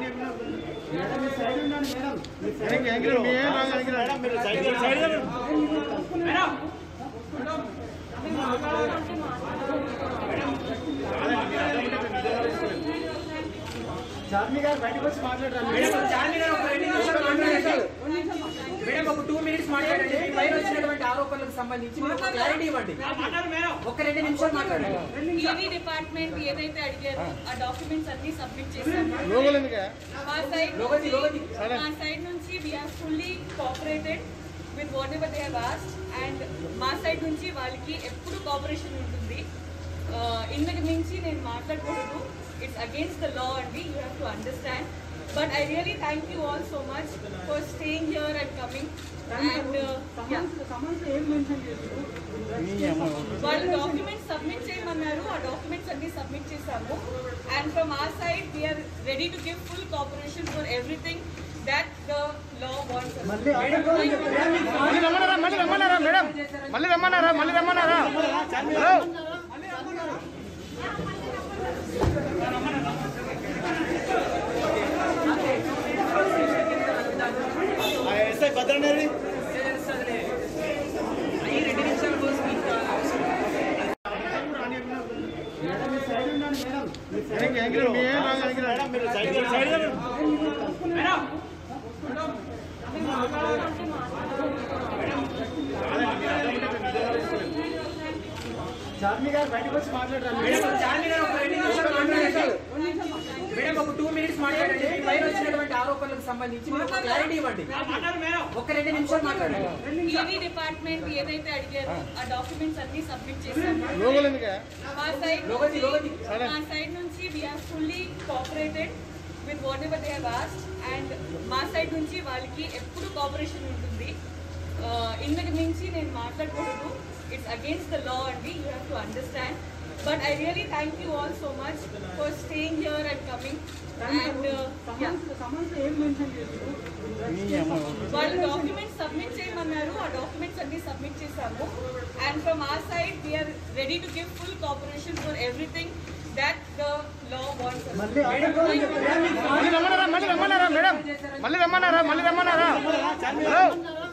Madam ఒక two minutes మాట్లాడండి మీ పైన వచ్చినటువంటి ఆరోపణలకు సంబంధించి మీరు ఒక క్లారిటీ ఇవ్వండి ఒక రెండు నిమిషాలు మాట్లాడండి ఈవీ డిపార్ట్మెంట్ ఏదైతే అడిగారో ఆ డాక్యుమెంట్స్ అన్ని సబ్మిట్ చేశాము మా సైడ్ లోగోది, లోగోది. మా సైడ్ నుంచి we're fully cooperated with whatever they asked and మా సైడ్ నుంచి వాళ్ళకి ఎప్పుడు కోఆపరేషన్ ఉంటుంది ఇందుకు మించి నేను మాట్లాడకూడదు ఇట్స్ అగేన్స్ట్ ద లా అండి you have to understand but I really thank you all so much for staying here and coming and వాళ్ళు డాక్యుమెంట్స్ సబ్మిట్ చేయమన్నారు ఆ డాక్యుమెంట్స్ అన్ని సబ్మిట్ చేశాము and from our side we're ready to give full cooperation for everything that the law wants మళ్ళీ రమ్మన్నారా మళ్ళీ రమ్మన్నారా madam మళ్ళీ రమ్మన్నారా మళ్ళీ రమ్మన్నారా హలో ఎస్ఐ భద్రనేది ఈ రెండు నిమిషాల కోసం ఇంకా మేడం చార్మినార్ ఒక రెండు నిమిషాలు మాట్లాడండి మేడం ఒక టూ మినిట్స్ మాట్లాడండి మీ పైన వచ్చినటువంటి ఆరోపణలకు సంబంధించి మీరు ఒక క్లారిటీ ఇవ్వండి ఒక రెండు నిమిషాలు మాట్లాడండి ఈవీ డిపార్ట్మెంట్ ఏదైతే అడిగారో ఆ డాక్యుమెంట్స్ అన్ని సబ్మిట్ చేశాము లోగోలు ఎందుకు మా సైడ్ లోగోది, లోగోది. మా సైడ్ నుంచి we're fully cooperated with whatever they asked and మా సైడ్ నుంచి వాళ్ళకి ఎప్పుడు కోఆపరేషన్ ఉంటుంది ఇందుకు మించి నేను మాట్లాడకూడదు ఇట్స్ అగేన్స్ట్ ద లా అండి you have to understand but I really thank you all so much for staying here and coming and వాళ్ళు డాక్యుమెంట్స్ సబ్మిట్ చేయమన్నారు ఆ డాక్యుమెంట్స్ అన్ని సబ్మిట్ చేశాము and from our side we're ready to give full cooperation for everything that the law wants మళ్ళీ రమ్మన్నారా మళ్ళీ రమ్మన్నారా madam మళ్ళీ రమ్మన్నారా మళ్ళీ రమ్మన్నారా హలో